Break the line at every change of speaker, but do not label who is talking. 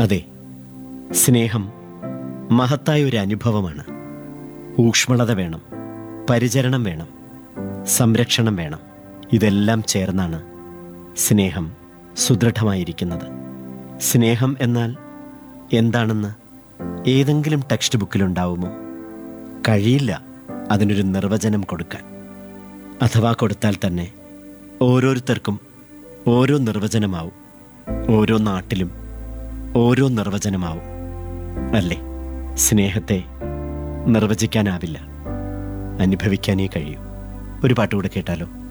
അതെ സ്നേഹം മഹത്തായ ഒരു അനുഭവമാണ് ഊക്ഷ്മളത വേണം പരിചരണം വേണം സംരക്ഷണം വേണം ഇതെല്ലാം ചേർന്നാണ് സ്നേഹം സുദൃഢമായിരിക്കുന്നത് സ്നേഹം എന്നാൽ എന്താണെന്ന് ഏതെങ്കിലും ടെക്സ്റ്റ് ബുക്കിലുണ്ടാവുമോ കഴിയില്ല അതിനൊരു നിർവചനം കൊടുക്കാൻ അഥവാ കൊടുത്താൽ തന്നെ ഓരോരുത്തർക്കും ഓരോ നിർവചനമാവും ഓരോ നാട്ടിലും ഓരോ നിർവചനമാവും അല്ലേ സ്നേഹത്തെ നിർവചിക്കാനാവില്ല അനുഭവിക്കാനേ കഴിയൂ ഒരു പാട്ട് കൂടെ കേട്ടാലോ